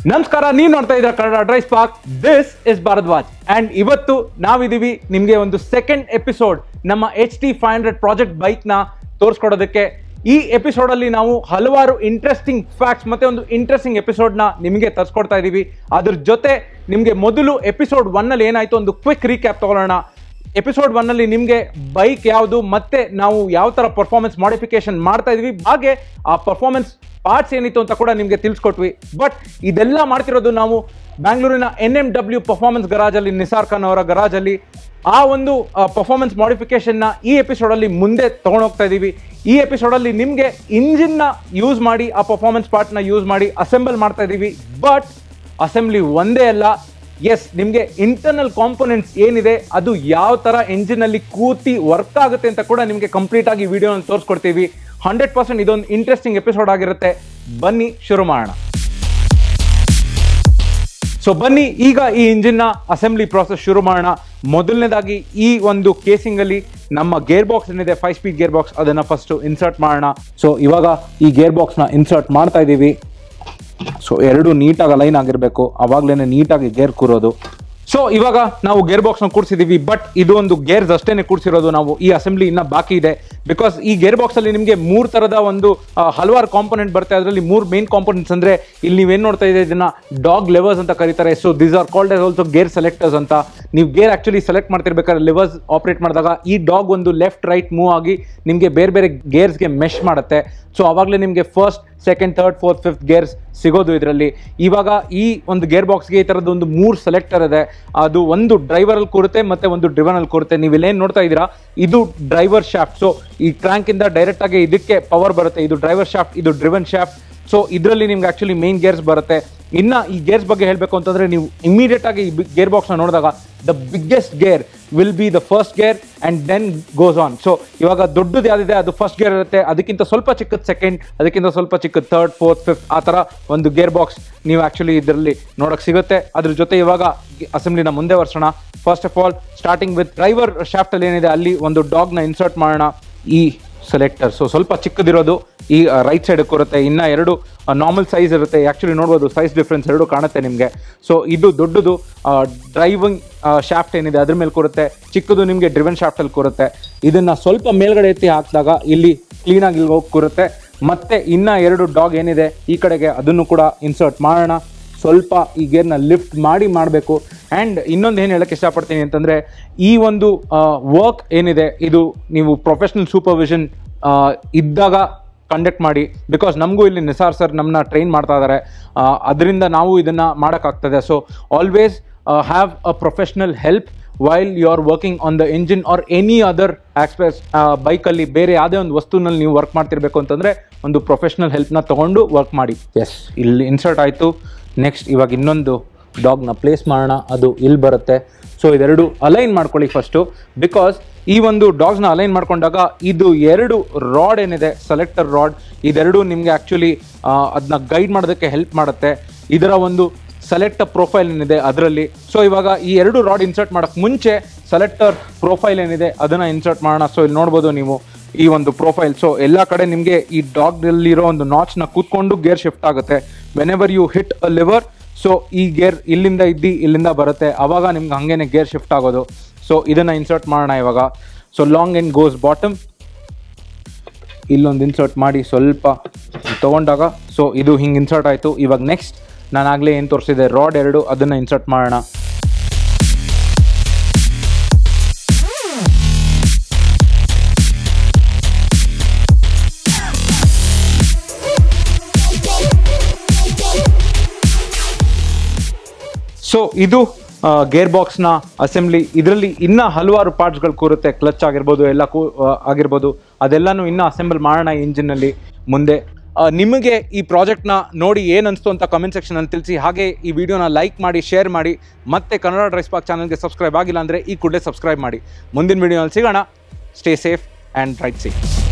ನಮಸ್ಕಾರ ನೀವು ನೋಡ್ತಾ ಇದ್ದೀರಾ Kannada DriveSpark this is Bharadwaj and ಇವತ್ತು ನಾವಿದೀವಿ ನಿಮಗೆ ಒಂದು ಸೆಕೆಂಡ್ ಎಪಿಸೋಡ್ ನಮ್ಮ H T five hundred project ಬೈಕ್ನ ತೋರಿಸ್ಕೊಡೋದಕ್ಕೆ ಈ ಎಪಿಸೋಡ್ ಅಲ್ಲಿ ನಾವು ಹಲವಾರು ಇಂಟ್ರೆಸ್ಟಿಂಗ್ ಫ್ಯಾಕ್ಟ್ಸ್ ಮತ್ತೆ ಒಂದು ಇಂಟ್ರೆಸ್ಟಿಂಗ್ ಎಪಿಸೋಡ್ನ ನಿಮಗೆ ತರಿಸ್ಕೊಡ್ತಾ ಇದ್ದೀವಿ ಅದ್ರ ಜೊತೆ ನಿಮಗೆ ಮೊದಲು ಎಪಿಸೋಡ್ ಒನ್ ಅಲ್ಲಿ ಏನಾಯ್ತು ಒಂದು ಕ್ವಿಕ್ ರೀಕ್ಯಾಪ್ ತಗೊಳ್ಳೋಣ ಎಪಿಸೋಡ್ ಒನ್ ಅಲ್ಲಿ ನಿಮಗೆ ಬೈಕ್ ಯಾವುದು ಮತ್ತೆ ನಾವು ಯಾವ ತರ ಪರ್ಫಾರ್ಮೆನ್ಸ್ ಮಾಡಿಫಿಕೇಶನ್ ಮಾಡ್ತಾ ಇದೀವಿ ಹಾಗೆ ಆ ಪರ್ಫಾರ್ಮೆನ್ಸ್ ಪಾರ್ಟ್ಸ್ ಏನಿತ್ತು ಅಂತ ಕೂಡ ನಿಮಗೆ ತಿಳಿಸ್ಕೊಟ್ವಿ ಬಟ್ ಇದೆಲ್ಲ ಮಾಡ್ತಿರೋದು ನಾವು ಬ್ಯಾಂಗ್ಳೂರಿನ ಎನ್ ಎಂ ಡಬ್ಲ್ಯೂ ಪರ್ಫಾರ್ಮೆನ್ಸ್ ಗರಾಜಲ್ಲಿ ನಿಸಾರ್ ಖಾನ್ ಅವರ ಗರಾಜಲ್ಲಿ ಆ ಒಂದು ಪರ್ಫಾರ್ಮೆನ್ಸ್ ಮಾಡಿಫಿಕೇಶನ್ನ ಈ ಎಪಿಸೋಡಲ್ಲಿ ಮುಂದೆ ತಗೊಂಡೋಗ್ತಾ ಇದ್ದೀವಿ ಈ ಎಪಿಸೋಡಲ್ಲಿ ನಿಮಗೆ ಇಂಜಿನ್ನ ಯೂಸ್ ಮಾಡಿ ಆ ಪರ್ಫಾರ್ಮೆನ್ಸ್ ಪಾರ್ಟ್ನ ಯೂಸ್ ಮಾಡಿ ಅಸೆಂಬಲ್ ಮಾಡ್ತಾ ಇದ್ದೀವಿ ಬಟ್ ಅಸೆಂಬ್ಲಿ ಒಂದೇ ಅಲ್ಲ ಎಸ್ ನಿಮಗೆ ಇಂಟರ್ನಲ್ ಕಾಂಪೊನೆಂಟ್ಸ್ ಏನಿದೆ ಅದು ಯಾವ ಥರ ಎಂಜಿನಲ್ಲಿ ಕೂತಿ ವರ್ಕ್ ಆಗುತ್ತೆ ಅಂತ ಕೂಡ ನಿಮಗೆ ಕಂಪ್ಲೀಟ್ ಆಗಿ ವಿಡಿಯೋನ ತೋರಿಸ್ಕೊಡ್ತೀವಿ ಹಂಡ್ರೆಡ್ ಪರ್ಸೆಂಟ್ ಇದೊಂದು ಇಂಟ್ರೆಸ್ಟಿಂಗ್ ಎಪಿಸೋಡ್ ಆಗಿರುತ್ತೆ ಬನ್ನಿ ಶುರು ಮಾಡೋಣ ಸೊ ಬನ್ನಿ ಈಗ ಈ ಇಂಜಿನ್ನ ಅಸೆಂಬ್ಲಿ ಪ್ರಾಸೆಸ್ ಶುರು ಮಾಡೋಣ ಮೊದಲನೇದಾಗಿ ಈ ಒಂದು ಕೇಸಿಂಗ್ ಅಲ್ಲಿ ನಮ್ಮ ಗೇರ್ ಬಾಕ್ಸ್ ಏನಿದೆ ಫೈವ್ ಸ್ಪೀಡ್ ಗೇರ್ ಬಾಕ್ಸ್ ಅದನ್ನ ಫಸ್ಟ್ ಇನ್ಸರ್ಟ್ ಮಾಡೋಣ ಸೊ ಇವಾಗ ಈ ಗೇರ್ ಬಾಕ್ಸ್ನ ಇನ್ಸರ್ಟ್ ಮಾಡ್ತಾ ಇದ್ದೀವಿ ಸೊ ಎರಡು ನೀಟಾಗಿ ಅಲೈನ್ ಆಗಿರಬೇಕು ಅವಾಗ್ಲೇನೆ ನೀಟಾಗಿ ಗೇರ್ ಕೂರೋದು ಸೊ ಇವಾಗ ನಾವು ಗೇರ್ ಬಾಕ್ಸ್ ನ ಕೂರಿಸಿದೀವಿ ಬಟ್ ಇದು ಒಂದು ಗೇರ್ಸ್ ಅಷ್ಟೇನೆ ಕೂರಿಸಿರೋದು ನಾವು ಈ ಅಸೆಂಬ್ಲಿ ಇನ್ನ ಬಾಕಿ ಇದೆ ಬಿಕಾಸ್ ಈ ಗೇರ್ ಬಾಕ್ಸ್ ಅಲ್ಲಿ ನಿಮಗೆ ಮೂರ್ ತರದ ಒಂದು ಆ, ಹಲವಾರು ಕಾಂಪೊನೆಂಟ್ ಬರುತ್ತೆ ಅದರಲ್ಲಿ ಮೂರ್ ಮೇನ್ ಕಾಂಪೊನೆಂಟ್ಸ್ ಅಂದ್ರೆ ಇಲ್ಲಿ ನೀವೇನ್ ನೋಡ್ತಾ ಇದ್ದೀರಾ ಇದನ್ನ ಡಾಗ್ ಲೆವರ್ಸ್ ಅಂತ ಕರೀತಾರೆ so this are called as also gear selectors ಅಂತ ನೀವು ಗೇರ್ ಆಕ್ಚುಲಿ ಸೆಲೆಕ್ಟ್ ಮಾಡ್ತಿರ್ಬೇಕಾದ್ರೆ ಲಿವರ್ಸ್ ಆಪರೇಟ್ ಮಾಡಿದಾಗ ಈ ಡಾಗ್ ಒಂದು ಲೆಫ್ಟ್ ರೈಟ್ ಮೂವ್ ಆಗಿ ನಿಮಗೆ ಬೇರೆ ಬೇರೆ ಗೇರ್ಸ್ಗೆ ಮೆಶ್ ಮಾಡುತ್ತೆ ಸೊ ಅವಾಗಲೇ ನಿಮಗೆ first second third fourth fifth gears ಸಿಗೋದು ಇದರಲ್ಲಿ ಇವಾಗ ಈ ಒಂದು ಗೇರ್ ಬಾಕ್ಸ್ಗೆ ಈ ಥರದ್ದು ಒಂದು ಮೂರು ಸೆಲೆಕ್ಟರ್ ಇದೆ ಅದು ಒಂದು ಡ್ರೈವರಲ್ಲಿ ಕೂರುತ್ತೆ ಮತ್ತೆ ಒಂದು ಡ್ರಿವನಲ್ಲಿ ಕೂರುತ್ತೆ ನೀವು ಇಲ್ಲೇನು ನೋಡ್ತಾ ಇದ್ದೀರಾ ಇದು ಡ್ರೈವರ್ ಶಾಫ್ಟ್ ಸೊ ಈ ಟ್ರ್ಯಾಂಕ್ ಇಂದ ಡೈರೆಕ್ಟ್ ಆಗಿ ಇದಕ್ಕೆ ಪವರ್ ಬರುತ್ತೆ ಇದು ಡ್ರೈವರ್ ಶಾಫ್ಟ್ ಇದು ಡ್ರಿವನ್ ಶಾಫ್ಟ್ ಸೊ ಇದರಲ್ಲಿ ನಿಮ್ಗೆ ಆಕ್ಚುಲಿ ಮೇನ್ ಗೇರ್ಸ್ ಬರುತ್ತೆ ಇನ್ನ ಈ ಗೇರ್ಸ್ ಬಗ್ಗೆ ಹೇಳಬೇಕು ಅಂತಂದ್ರೆ ನೀವು ಇಮಿಡಿಯೇಟ್ ಆಗಿ ಈ ಗೇರ್ ಬಾಕ್ಸ್ನ ನೋಡಿದಾಗ the biggest gear will be the first gear and then goes on so ಇವಾಗ ದೊಡ್ಡದು ಯಾವ್ದಿದೆ ಅದು ಫಸ್ಟ್ ಗೇರ್ ಇರುತ್ತೆ ಅದಕ್ಕಿಂತ ಸ್ವಲ್ಪ ಚಿಕ್ಕದ ಸೆಕೆಂಡ್ ಅದಕ್ಕಿಂತ ಸ್ವಲ್ಪ ಚಿಕ್ಕದ ಥರ್ಡ್ ಫೋರ್ತ್ ಫಿಫ್ತ್ ಆ ಥರ ಒಂದು ಗೇರ್ ಬಾಕ್ಸ್ ನೀವು ಆಕ್ಚುಲಿ ಇದರಲ್ಲಿ ನೋಡಕ್ ಸಿಗುತ್ತೆ ಅದ್ರ ಜೊತೆ ಇವಾಗ ಅಸೆಂಬ್ಲಿನ ಮುಂದೆ ವರ್ಷೋಣ first of all starting with driver shaft ಅಲ್ಲಿ ಏನಿದೆ ಅಲ್ಲಿ ಒಂದು ಡಾಗ್ನ ಇನ್ಸರ್ಟ್ ಮಾಡೋಣ ಈ ಸೆಲೆಕ್ಟರ್ ಸೊ ಸ್ವಲ್ಪ ಚಿಕ್ಕದಿರೋದು ಈ ರೈಟ್ ಸೈಡ್ ಕೂರುತ್ತೆ ಇನ್ನ ಎರಡು ನಾರ್ಮಲ್ ಸೈಜ್ ಇರುತ್ತೆ ಆಕ್ಚುಲಿ ನೋಡ್ಬೋದು ಸೈಜ್ ಡಿಫ್ರೆನ್ಸ್ ಎರಡು ಕಾಣುತ್ತೆ ನಿಮಗೆ ಸೊ ಇದು ದೊಡ್ಡದು ಡ್ರೈವಿಂಗ್ ಶಾಫ್ಟ್ ಏನಿದೆ ಅದ್ರ ಮೇಲೆ ಕೂರುತ್ತೆ ಚಿಕ್ಕದು ನಿಮಗೆ ಡ್ರಿವನ್ ಶಾಫ್ಟ್ ಅಲ್ಲಿ ಕೂರುತ್ತೆ ಇದನ್ನ ಸ್ವಲ್ಪ ಮೇಲ್ಗಡೆ ಎತ್ತಿ ಹಾಕಿದಾಗ ಇಲ್ಲಿ ಕ್ಲೀನಾಗಿ ಇಲ್ಲಿ ಹೋಗಿ ಕೂರುತ್ತೆ ಮತ್ತೆ ಇನ್ನ ಎರಡು ಡಾಗ್ ಏನಿದೆ ಈ ಕಡೆಗೆ ಅದನ್ನು ಕೂಡ ಇನ್ಸರ್ಟ್ ಮಾಡೋಣ ಸ್ವಲ್ಪ ಈ ಗೇರ್ನ ಲಿಫ್ಟ್ ಮಾಡಿ ಮಾಡಬೇಕು ಆ್ಯಂಡ್ ಇನ್ನೊಂದು ಏನು ಹೇಳಕ್ಕೆ ಇಷ್ಟಪಡ್ತೀನಿ ಅಂತಂದರೆ ಈ ಒಂದು ವರ್ಕ್ ಏನಿದೆ ಇದು ನೀವು ಪ್ರೊಫೆಷ್ನಲ್ ಸೂಪರ್ವಿಷನ್ ಇದ್ದಾಗ ಕಂಡಕ್ಟ್ ಮಾಡಿ ಬಿಕಾಸ್ ನಮಗೂ ಇಲ್ಲಿ ನಿಸಾರ್ ಸರ್ ನಮ್ಮನ್ನ ಟ್ರೈನ್ ಮಾಡ್ತಾ ಇದ್ದಾರೆ ಅದರಿಂದ ನಾವು ಇದನ್ನು ಮಾಡೋಕ್ಕಾಗ್ತದೆ so always have a professional help while you are working on the engine or any other ಆಕ್ಸ್ಪೆಸ್ ಬೈಕಲ್ಲಿ ಬೇರೆ ಯಾವುದೇ ಒಂದು ವಸ್ತುನಲ್ಲಿ ನೀವು ವರ್ಕ್ ಮಾಡ್ತಿರ್ಬೇಕು ಅಂತಂದರೆ ಒಂದು ಪ್ರೊಫೆಷ್ನಲ್ ಹೆಲ್ಪ್ನ ತೊಗೊಂಡು ವರ್ಕ್ ಮಾಡಿ ಎಸ್ ಇಲ್ಲಿ ಇನ್ಸರ್ಟ್ ಆಯಿತು ನೆಕ್ಸ್ಟ್ ಇವಾಗ ಇನ್ನೊಂದು ಡಾಗ್ನ ಪ್ಲೇಸ್ ಮಾಡೋಣ ಅದು ಇಲ್ಲಿ ಬರುತ್ತೆ ಸೊ ಇದೆರಡು ಅಲೈನ್ ಮಾಡ್ಕೊಳ್ಳಿ ಫಸ್ಟು ಬಿಕಾಸ್ ಈ ಒಂದು ಡಾಗ್ಸ್ನ ಅಲೈನ್ ಮಾಡ್ಕೊಂಡಾಗ ಇದು ಎರಡು ರಾಡ್ ಏನಿದೆ ಸೆಲೆಕ್ಟರ್ ರಾಡ್ ಇದೆರಡು ನಿಮಗೆ ಆ್ಯಕ್ಚುಲಿ ಅದನ್ನ ಗೈಡ್ ಮಾಡೋದಕ್ಕೆ ಹೆಲ್ಪ್ ಮಾಡುತ್ತೆ ಇದರ ಒಂದು ಸೆಲೆಕ್ಟ್ ಪ್ರೊಫೈಲ್ ಏನಿದೆ ಅದರಲ್ಲಿ ಸೊ ಇವಾಗ ಈ ಎರಡು ರಾಡ್ ಇನ್ಸರ್ಟ್ ಮಾಡೋಕ್ಕೆ ಮುಂಚೆ ಸೆಲೆಕ್ಟರ್ ಪ್ರೊಫೈಲ್ ಏನಿದೆ ಅದನ್ನು ಇನ್ಸರ್ಟ್ ಮಾಡೋಣ ಸೊ ಇಲ್ಲಿ ನೋಡ್ಬೋದು ನೀವು ಈ ಒಂದು ಪ್ರೊಫೈಲ್ ಸೊ ಎಲ್ಲ ಕಡೆ ನಿಮಗೆ ಈ ಡಾಗ್ನಲ್ಲಿರೋ ಒಂದು ನಾಚ್ನ ಕೂತ್ಕೊಂಡು ಗೇರ್ ಶಿಫ್ಟ್ ಆಗುತ್ತೆ whenever you hit a lever so ಈ ಗೇರ್ ಇಲ್ಲಿಂದ ಇದ್ದಿ ಇಲ್ಲಿಂದ ಬರುತ್ತೆ ಅವಾಗ ನಿಮ್ಗೆ ಹಂಗೇನೆ ಗೇರ್ ಶಿಫ್ಟ್ ಆಗೋದು ಸೊ ಇದನ್ನು ಇನ್ಸರ್ಟ್ ಮಾಡೋಣ ಇವಾಗ so long end goes bottom ಇಲ್ಲೊಂದು ಇನ್ಸರ್ಟ್ ಮಾಡಿ ಸ್ವಲ್ಪ ತೊಗೊಂಡಾಗ ಸೊ ಇದು ಹಿಂಗೆ ಇನ್ಸರ್ಟ್ ಆಯಿತು ಇವಾಗ ನೆಕ್ಸ್ಟ್ ನಾನು ಆಗಲೇ ಏನು ತೋರಿಸಿದೆ ರಾಡ್ ಎರಡು ಅದನ್ನು ಇನ್ಸರ್ಟ್ ಮಾಡೋಣ ಸೊ ಇದು ಗೇರ್ ಬಾಕ್ಸ್ನ ಅಸೆಂಬ್ಲಿ ಇದರಲ್ಲಿ ಇನ್ನೂ ಹಲವಾರು ಪಾರ್ಟ್ಸ್ಗಳು ಕೂರುತ್ತೆ ಕ್ಲಚ್ ಆಗಿರ್ಬೋದು ಎಲ್ಲ ಕೂ ಆ, ಆಗಿರ್ಬೋದು ಅದೆಲ್ಲನೂ ಇನ್ನೂ ಅಸೆಂಬಲ್ ಮಾಡೋಣ ಇಂಜಿನಲ್ಲಿ ಮುಂದೆ ಆ, ನಿಮಗೆ ಈ ಪ್ರಾಜೆಕ್ಟ್ನ ನೋಡಿ ಏನು ಅನಿಸ್ತು ಅಂತ ಕಮೆಂಟ್ ಸೆಕ್ಷನಲ್ಲಿ ತಿಳಿಸಿ ಹಾಗೆ ಈ ವಿಡಿಯೋನ ಲೈಕ್ ಮಾಡಿ ಶೇರ್ ಮಾಡಿ ಮತ್ತೆ ಕನ್ನಡ ಡ್ರೈಸ್ ಪಾಕ್ ಚಾನಲ್ಗೆ ಸಬ್ಸ್ಕ್ರೈಬ್ ಆಗಿಲ್ಲ ಅಂದರೆ ಈ ಕೂಡಲೇ ಸಬ್ಸ್ಕ್ರೈಬ್ ಮಾಡಿ ಮುಂದಿನ ವಿಡಿಯೋನಲ್ಲಿ ಸಿಗೋಣ stay safe and ride safe